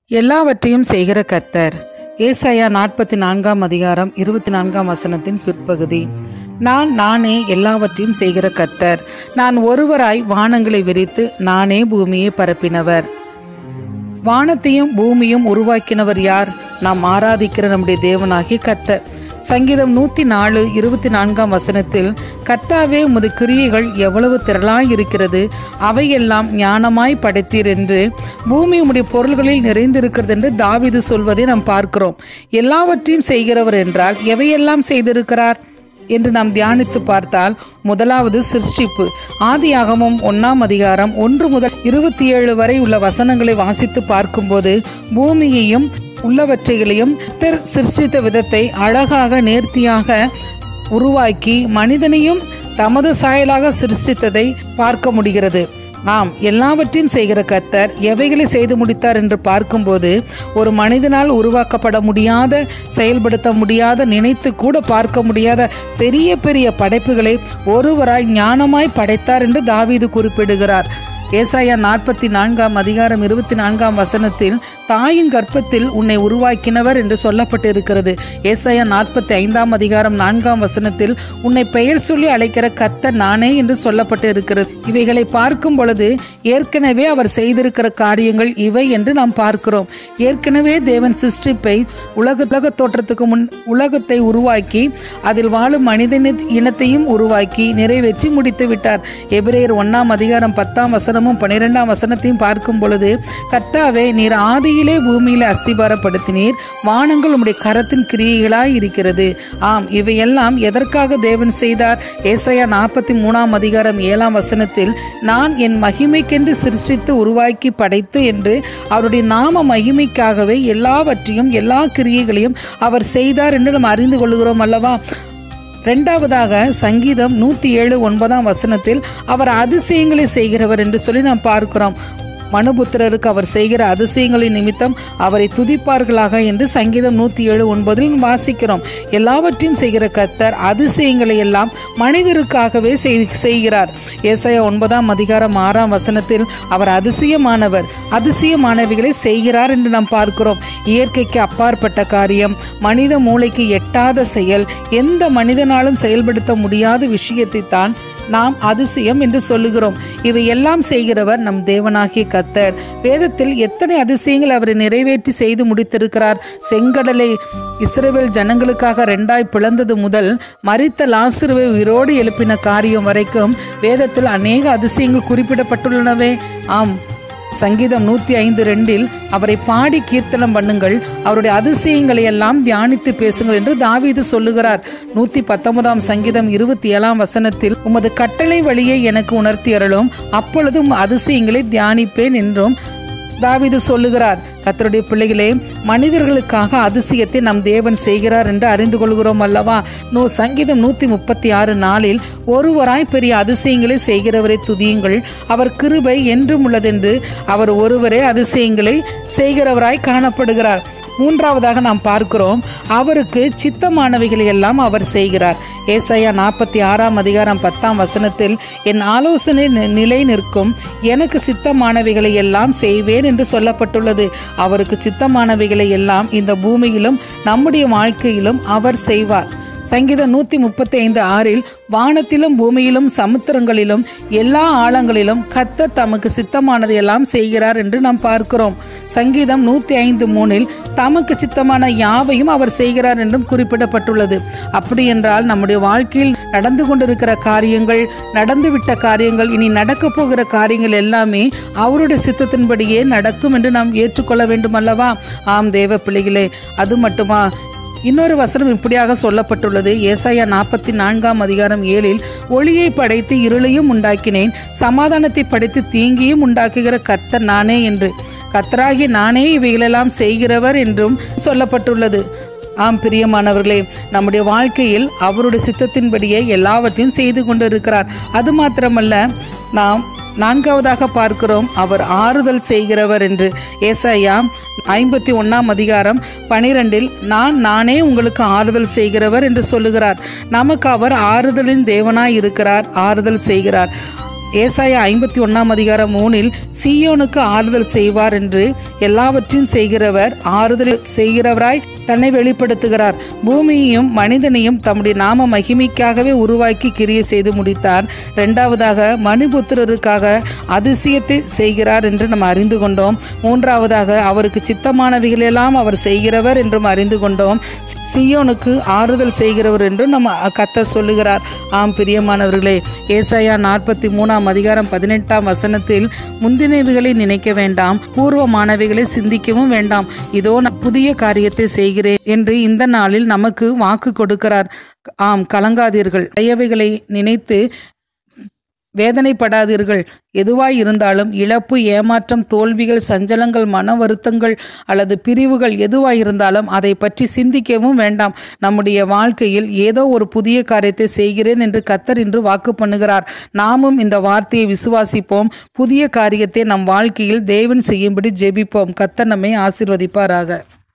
எல்லாவற்றையும் செய்கிற கர்த்தர் ஏசாயா நாற்பத்தி நான்காம் அதிகாரம் இருபத்தி நான்காம் வசனத்தின் பிற்பகுதி நான் நானே எல்லாவற்றையும் செய்கிற கர்த்தர் நான் ஒருவராய் வானங்களை விரித்து நானே பூமியை பரப்பினவர் வானத்தையும் பூமியும் உருவாக்கினவர் யார் நாம் ஆராதிக்கிற நம்முடைய தேவனாகிய கர்த்தர் சங்கீதம் நூத்தி நாலு இருபத்தி நான்காம் வசனத்தில் கர்த்தாவே உமது கிரியைகள் எவ்வளவு திரளாய் இருக்கிறது அவையெல்லாம் ஞானமாய் படைத்தீர் என்று பூமி உம்முடைய பொருள்களில் நிறைந்திருக்கிறது என்று தாவீது சொல்வதை நாம் பார்க்கிறோம் எல்லாவற்றையும் செய்கிறவர் என்றால் எவையெல்லாம் செய்திருக்கிறார் என்று நாம் தியானித்து பார்த்தால் முதலாவது சிருஷ்டிப்பு ஆதியாகமும் ஒன்னாம் அதிகாரம் ஒன்று முதல் இருபத்தி ஏழு வரை உள்ள வசனங்களை வாசித்து பார்க்கும்போது பூமியையும் உள்ளவற்றைகளையும் கர்த்தர் சிருஷ்டித்த விதத்தை அழகாக நேர்த்தியாக உருவாக்கி மனிதனையும் தமது சாயலாக சிருஷ்டித்ததை பார்க்க முடிகிறது ஆம் எல்லாவற்றையும் செய்கிற கர்த்தர் எவைகளை செய்து முடித்தார் என்று பார்க்கும்போது ஒரு மனிதனால் உருவாக்கப்பட முடியாத செயல்படுத்த முடியாத நினைத்து கூட பார்க்க முடியாத பெரிய பெரிய படைப்புகளை ஒருவராய் ஞானமாய் படைத்தார் என்று தாவீது குறிப்பிடுகிறார் ஏசாயா நாற்பத்தி நான்காம் அதிகாரம் இருபத்தி நான்காம் வசனத்தில் தாயின் கர்ப்பத்தில் உன்னை உருவாக்கினவர் என்று சொல்லப்பட்டிருக்கிறது ஏசாயா நாற்பத்தி ஐந்தாம் அதிகாரம் நான்காம் வசனத்தில் உன்னை பெயர் சொல்லி அழைக்கிற கர்த்தர் நானே என்று சொல்லப்பட்டு இருக்கிறது இவைகளை பார்க்கும் பொழுது ஏற்கனவே அவர் செய்திருக்கிற காரியங்கள் இவை என்று நாம் பார்க்கிறோம் ஏற்கனவே தேவன் சிருஷ்டிப்பை உலக உலக தோற்றத்துக்கு முன் உலகத்தை உருவாக்கி அதில் வாழும் மனித இனத்தையும் உருவாக்கி நிறைவேற்றி முடித்து விட்டார் எபிரேயர் ஒன்னாம் அதிகாரம் பத்தாம் வசனமும் பனிரெண்டாம் வசனத்தையும் பார்க்கும் பொழுது கர்த்தாவே நீர் ஆதியிலே பூமியில அஸ்திபாரப்படுத்தினீர் வானங்கள் உம்முடைய கரத்தின் கிரியைகளாய் இருக்கிறது ஆம் இவையெல்லாம் எதற்காக தேவன் செய்தார் ஏசாயா நாற்பத்தி மூணாம் அதிகாரம் ஏழாம் வசனத்தில் நான் என் மகிமைக்கென்று சிருஷ்டித்து உருவாக்கி படைத்து என்று அவருடைய நாம மகிமைக்காகவே எல்லாவற்றையும் எல்லா கிரியைகளையும் அவர் செய்தார் என்று நாம் அறிந்து கொள்கிறோம் அல்லவா ரெண்டாவதாக சங்கீதம் நூற்றி ஏழு ஒன்பதாம் வசனத்தில் அவர் அதிசயங்களை செய்கிறவர் என்று சொல்லி நாம் பார்க்கிறோம் மனுபுத்திரருக்கு அவர் செய்கிற அதிசயங்களின் நிமித்தம் அவரை துதிப்பார்களாக என்று சங்கீதம் நூற்றி ஏழு ஒன்பதில் வாசிக்கிறோம் எல்லாவற்றையும் செய்கிற கர்த்தர் அதிசயங்களை எல்லாம் மனிதருக்காகவே செய்கிறார் ஏசாயா ஒன்பதாம் அதிகாரம் ஆறாம் வசனத்தில் அவர் அதிசயமானவர் அதிசயமானவைகளை செய்கிறார் என்று நாம் பார்க்கிறோம் இயற்கைக்கு அப்பாற்பட்ட காரியம் மனித மூளைக்கு எட்டாத செயல் எந்த மனிதனாலும் செயல்படுத்த முடியாத விஷயத்தை தான் நாம் அதிசயம் என்று சொல்லுகிறோம் இவை எல்லாம் செய்கிறவர் நம் தேவனாகிய கத்தர் வேதத்தில் எத்தனை அதிசயங்கள் அவர் நிறைவேற்றி செய்து முடித்திருக்கிறார் செங்கடலை இஸ்ரேல் ஜனங்களுக்காக ரெண்டாய் பிளந்தது முதல் மறித்த லாசுருவை உயிரோடு எழுப்பின காரியம் வரைக்கும் வேதத்தில் அநேக அதிசயங்கள் குறிப்பிடப்பட்டுள்ளனவே ஆம் சங்கீதம் நூற்றி ஐந்து ரெண்டில் அவரை பாடி கீர்த்தனம் பண்ணுங்கள் அவருடைய அதிசயங்களை எல்லாம் தியானித்து பேசுங்கள் என்று தாவீது சொல்லுகிறார் நூற்றி பத்தொன்பதாம் சங்கீதம் இருபத்தி ஏழாம் வசனத்தில் உமது கட்டளை வழியை எனக்கு உணர்த்தி அருளும் அப்பொழுதும் அதிசயங்களை தியானிப்பேன் என்றும் தாவீது சொல்லுகிறார் கத்தருடைய பிள்ளைகளே மனிதர்களுக்காக அதிசயத்தை நம் தேவன் செய்கிறார் என்று அறிந்து கொள்கிறோம் அல்லவா நூ சங்கீதம் நூற்றி முப்பத்தி ஆறு நாளில் ஒருவராய் பெரிய அதிசயங்களை செய்கிறவரை துதியுங்கள் அவர் கிருபை என்றும் உள்ளதென்று அவர் ஒருவரே அதிசயங்களை செய்கிறவராய் காணப்படுகிறார் மூன்றாவதாக நாம் பார்க்கிறோம் அவருக்கு சித்தமானவைகளை எல்லாம் அவர் செய்கிறார் ஏசாயா நாற்பத்தி ஆறாம் அதிகாரம் பத்தாம் வசனத்தில் என் ஆலோசனை நிலை நிற்கும் எனக்கு சித்தமானவைகளை எல்லாம் செய்வேன் என்று சொல்லப்பட்டுள்ளது அவருக்கு சித்தமானவைகளை எல்லாம் இந்த பூமியிலும் நம்முடைய வாழ்க்கையிலும் அவர் செய்வார் சங்கீதம் நூற்றி முப்பத்தி ஐந்து ஆறில் வானத்திலும் பூமியிலும் சமுத்திரங்களிலும் எல்லா ஆழங்களிலும் கத்தர் தமக்கு சித்தமானது எல்லாம் செய்கிறார் என்று நாம் பார்க்கிறோம் சங்கீதம் நூற்றி ஐந்து மூணில் தமக்கு சித்தமான யாவையும் அவர் செய்கிறார் என்றும் குறிப்பிடப்பட்டுள்ளது அப்படி என்றால் நம்முடைய வாழ்க்கையில் நடந்து கொண்டிருக்கிற காரியங்கள் நடந்துவிட்ட காரியங்கள் இனி நடக்கப் போகிற காரியங்கள் எல்லாமே அவருடைய சித்தத்தின்படியே நடக்கும் என்று நாம் ஏற்றுக்கொள்ள வேண்டும் அல்லவா ஆம் தேவ பிள்ளைகளே அது மட்டுமா இன்னொரு வசனம் இப்படியாக சொல்லப்பட்டுள்ளது ஏசாயா நாற்பத்தி நான்காம் அதிகாரம் ஏழில் ஒளியை படைத்து இருளையும் உண்டாக்கினேன் சமாதானத்தை படைத்து தீங்கியும் உண்டாக்குகிற கர்த்தர் நானே என்று கர்த்தராகி நானே இவைகளெல்லாம் செய்கிறவர் என்றும் சொல்லப்பட்டுள்ளது ஆம் பிரியமானவர்களே நம்முடைய வாழ்க்கையில் அவருடைய சித்தத்தின்படியே எல்லாவற்றையும் செய்து கொண்டிருக்கிறார் அது மாத்திரமல்ல நாம் நான்காவதாக பார்க்கிறோம் அவர் ஆறுதல் செய்கிறவர் என்று ஏசாயா ஐம்பத்தி ஒன்றாம் அதிகாரம் பனிரெண்டில் நான் நானே உங்களுக்கு ஆறுதல் செய்கிறவர் என்று சொல்லுகிறார் நமக்கு அவர் ஆறுதலின் தேவனாய் இருக்கிறார் ஆறுதல் செய்கிறார் ஏசாயா ஐம்பத்தி ஒன்றாம் அதிகாரம் மூணில் சீயோனுக்கு ஆறுதல் செய்வார் என்று எல்லாவற்றையும் செய்கிறவர் ஆறுதல் செய்கிறவராய் தன்னை வெளிப்படுத்துகிறார் பூமியையும் மனிதனையும் தம்முடைய நாம மகிமைக்காகவே உருவாக்கி கிரியை செய்து முடித்தார் இரண்டாவதாக மணிபுத்திரருக்காக அதிசயத்தை செய்கிறார் என்று நம்ம அறிந்து கொண்டோம் மூன்றாவதாக அவருக்கு சித்தமானவைகளெல்லாம் அவர் செய்கிறவர் என்றும் அறிந்து கொண்டோம் சியோனுக்கு ஆறுதல் செய்கிறவர் என்றும் நம்ம கத்த சொல்லுகிறார் ஆம் பிரியமானவர்களே ஏசாயா நாற்பத்தி மூணாம் அதிகாரம் பதினெட்டாம் வசனத்தில் முந்தினவைகளை நினைக்க வேண்டாம் பூர்வமானவைகளை சிந்திக்கவும் வேண்டாம் இதோ நான் புதிய காரியத்தை செய்கிறேன் என்று இந்த நாளில் நமக்கு வாக்கு கொடுக்கிறார் ஆம் கலங்காதீர்கள் பழையவைகளை நினைத்து வேதனைப்படாதீர்கள் எதுவாய் இருந்தாலும் இழப்பு ஏமாற்றம் தோல்விகள் சஞ்சலங்கள் மன வருத்தங்கள் அல்லது பிரிவுகள் எதுவாய் இருந்தாலும் அதை பற்றி சிந்திக்கவும் வேண்டாம் நம்முடைய வாழ்க்கையில் ஏதோ ஒரு புதிய காரியத்தை செய்கிறேன் என்று கத்தர் இன்று வாக்கு பண்ணுகிறார் நாமும் இந்த வார்த்தையை விசுவாசிப்போம் புதிய காரியத்தை நம் வாழ்க்கையில் தேவன் செய்யும்படி ஜெபிப்போம் கத்தர் நம்மை ஆசிர்வதிப்பாராக